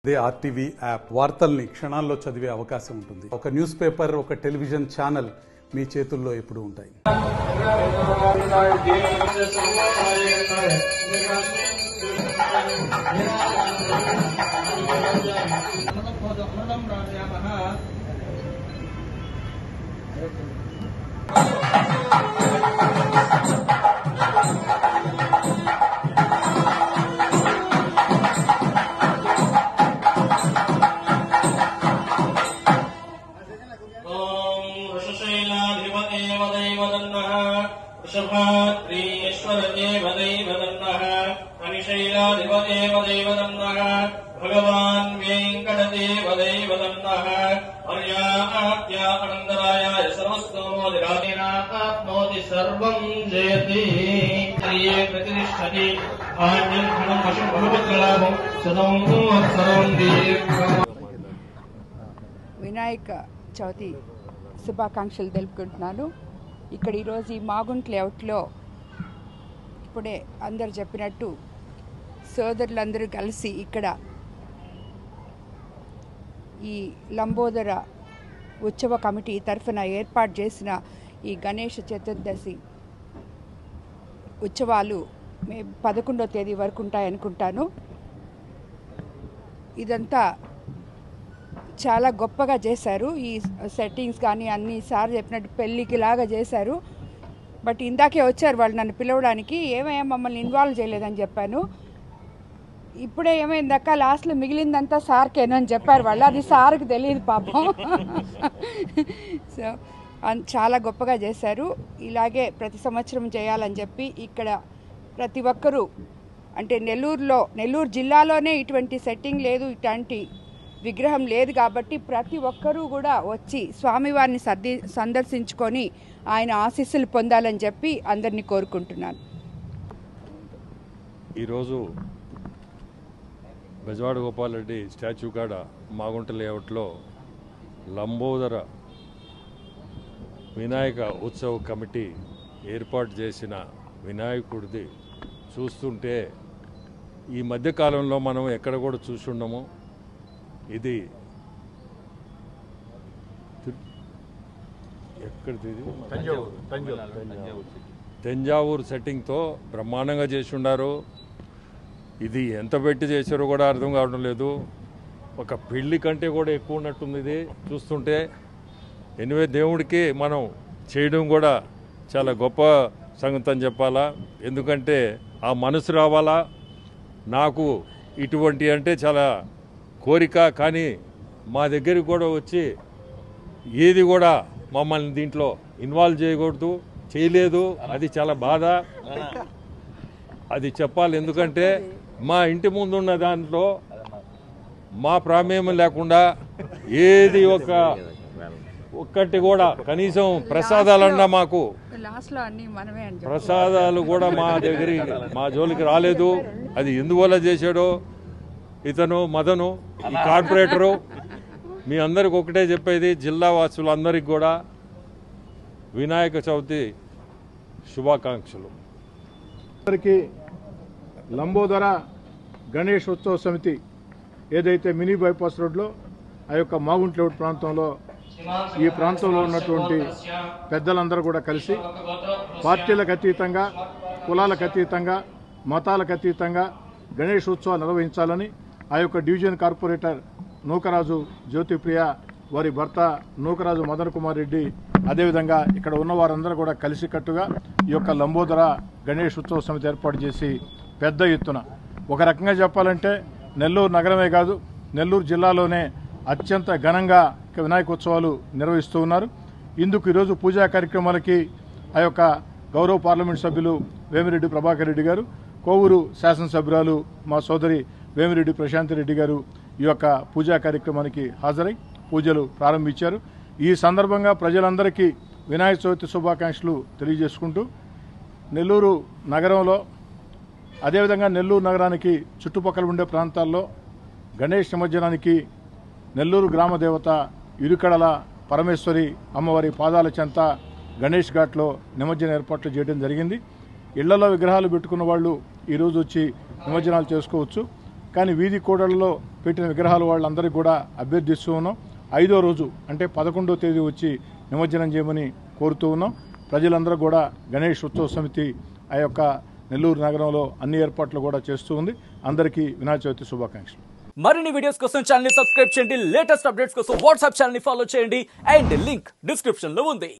they RTV app వార్తల్ని క్షణాల్లో చదివే అవకాశం ఉంటుంది ఒక న్యూస్ పేపర్ ఒక టెలివిజన్ ఛానల్ మీ చేతుల్లో ఎప్పుడూ ఉంటాయి ॐ वृषशैलाधिपतेव दैवदन्नः वृषभात्रीश्वरदेव दैवदन्नः अनिशैलाधिपतेव दैवदन्नः भगवान् वेङ्कटदेव दैवदन्नः अर्यात्या अनन्दरायाय सर्वस्तोमोदिरादिना आप्नोति सर्वम् जयति प्रिये प्रतिष्ठति आद्यम् धनम् वशम् बहुपुत्रलाभम् सदम् सर्वम् दीर्घम् వినాయక చవితి శుభాకాంక్షలు తెలుపుకుంటున్నాను ఇక్కడ ఈరోజు ఈ మాగుంట్ లేఅవుట్లో ఇప్పుడే అందరు చెప్పినట్టు సోదరులందరూ కలిసి ఇక్కడ ఈ లంబోదర ఉత్సవ కమిటీ తరఫున ఏర్పాటు చేసిన ఈ గణేష చతుర్దశి ఉత్సవాలు మే పదకొండో తేదీ వరకు ఉంటాయనుకుంటాను ఇదంతా చాలా గొప్పగా చేశారు ఈ సెట్టింగ్స్ కానీ అన్ని సార్ చెప్పినట్టు పెళ్ళికి లాగా చేశారు బట్ ఇందాకే వచ్చారు వాళ్ళు నన్ను పిలవడానికి ఏమయ్యా మమ్మల్ని ఇన్వాల్వ్ చేయలేదని చెప్పాను ఇప్పుడే ఏమైందక్క లాస్ట్లో మిగిలిందంతా సార్కేనో అని చెప్పారు వాళ్ళు అది సార్కి తెలియదు పాపం సో అన్- చాలా గొప్పగా చేశారు ఇలాగే ప్రతి సంవత్సరం చేయాలని చెప్పి ఇక్కడ ప్రతి ఒక్కరూ అంటే నెల్లూరులో నెల్లూరు జిల్లాలోనే ఇటువంటి సెట్టింగ్ లేదు ఇట్లాంటి విగ్రహం లేదు కాబట్టి ప్రతి ఒక్కరూ కూడా వచ్చి స్వామివారిని సర్ది సందర్శించుకొని ఆయన ఆశీస్సులు పొందాలని చెప్పి అందరినీ కోరుకుంటున్నాను ఈరోజు బెజవాడ గోపాలరెడ్డి స్టాచ్యూ కాడ మాగుంట లేఅవుట్లో లంబోదర వినాయక ఉత్సవ కమిటీ ఏర్పాటు చేసిన వినాయకుడిది చూస్తుంటే ఈ మధ్యకాలంలో మనం ఎక్కడ కూడా చూసుండము ఇది తి- ఎక్కడిది ఇది తంజావూరు సెట్టింగ్తో బ్రహ్మాండంగా చేసి ఉండారు ఇది ఎంత పెట్టి చేశారో కూడా అర్థం కావడం లేదు ఒక పెళ్లి కంటే కూడా ఎక్కువ ఉన్నట్టుంది ఇది చూస్తుంటే ఎనివే దేవుడికి మనం చేయడం కూడా చాలా గొప్ప సంగతి అని చెప్పాలా ఎందుకంటే ఆ మనసు రావాలా నాకు ఇటువంటి అంటే చాలా కోరిక కానీ మా దగ్గరికి కూడా వచ్చి ఏది కూడా మమ్మల్ని దీంట్లో ఇన్వాల్వ్ చేయకూడదు చేయలేదు అది చాలా బాధ అది చెప్పాలి ఎందుకంటే మా ఇంటి ముందు ఉన్న దాంట్లో మా ప్రామేయం లేకుండా ఏది ఒక ఒక్కటి కూడా కనీసం ప్రసాదాలన్నా మాకు లాస్ట్లో అన్నీ మనమే అని చెప్పి ప్రసాదాలు కూడా మా దగ్గరికి మా జోలికి రాలేదు అది ఎందువల్ల చేశాడో ఇతను మదను ఈ కార్పొరేటరు మీ అందరికి ఒకటే చెప్పేది జిల్లా వాసులందరికీ కూడా వినాయక చవితి శుభాకాంక్షలు అందరికీ లంబోదర గణేష్ ఉత్సవ సమితి ఏదైతే మినీ బైపాస్ రోడ్లో ఆ యొక్క మాగుంట్ లేఅవుట్ ప్రాంతంలో ఈ ప్రాంతంలో ఉన్నటువంటి పెద్దలందరూ కూడా కలిసి పార్టీలకు అతీతంగా కులాలకు అతీతంగా మతాలకు అతీతంగా గణేష్ ఉత్సవాలు నిర్వహించాలని ఆ యొక్క డివిజన్ కార్పొరేటర్ నూకరాజు జ్యోతిప్రియ వారి భర్త నూకరాజు మదన్ కుమార్ రెడ్డి అదేవిధంగా ఇక్కడ ఉన్న వారందరూ కూడా కలిసికట్టుగా ఈ యొక్క లంబోదర గణేష్ ఉత్సవ సమితి ఏర్పాటు చేసి పెద్ద ఎత్తున ఒక రకంగా చెప్పాలంటే నెల్లూరు నగరమే కాదు నెల్లూరు జిల్లాలోనే అత్యంత ఘనంగా వినాయక ఉత్సవాలు నిర్వహిస్తూ ఉన్నారు ఇందుకు ఈరోజు పూజా కార్యక్రమాలకి ఆ యొక్క గౌరవ పార్లమెంట్ సభ్యులు వేమిరెడ్డి ప్రభాకర్ రెడ్డి గారు కోవూరు శాసనసభ్యురాలు మా సోదరి వేమిరెడ్డి ప్రశాంత్ రెడ్డి గారు ఈ యొక్క పూజా కార్యక్రమానికి హాజరై పూజలు ప్రారంభించారు ఈ సందర్భంగా ప్రజలందరికీ వినాయక చవితి శుభాకాంక్షలు తెలియజేసుకుంటూ నెల్లూరు నగరంలో అదేవిధంగా నెల్లూరు నగరానికి చుట్టుపక్కల ఉండే ప్రాంతాల్లో గణేష్ నిమజ్జనానికి నెల్లూరు గ్రామ దేవత ఇరుకడల పరమేశ్వరి అమ్మవారి పాదాల చెంత గణేష్ ఘాట్లో నిమజ్జన ఏర్పాట్లు చేయడం జరిగింది ఇళ్లలో విగ్రహాలు పెట్టుకున్న వాళ్ళు ఈరోజు వచ్చి నిమజ్జనాలు చేసుకోవచ్చు కానీ వీధి కూడళ్లలో పెట్టిన విగ్రహాలు వాళ్ళందరికీ కూడా అభ్యర్థిస్తూ ఉన్నాం ఐదో రోజు అంటే పదకొండో తేదీ వచ్చి నిమజ్జనం చేయమని కోరుతూ ఉన్నాం ప్రజలందరూ కూడా గణేష్ ఉత్సవ సమితి ఆ యొక్క నెల్లూరు నగరంలో అన్ని ఏర్పాట్లు కూడా చేస్తూ ఉంది అందరికీ వినాయక చవితి శుభాకాంక్షలు మరిన్ని వీడియోస్ కోసం ఛానల్ ని సబ్స్క్రైబ్ చేయండి లేటెస్ట్ అప్డేట్స్ కోసం వాట్సాప్ ఛానల్ ని ఫాలో చేయండి అండ్ లింక్ డిస్క్రిప్షన్ లో ఉంది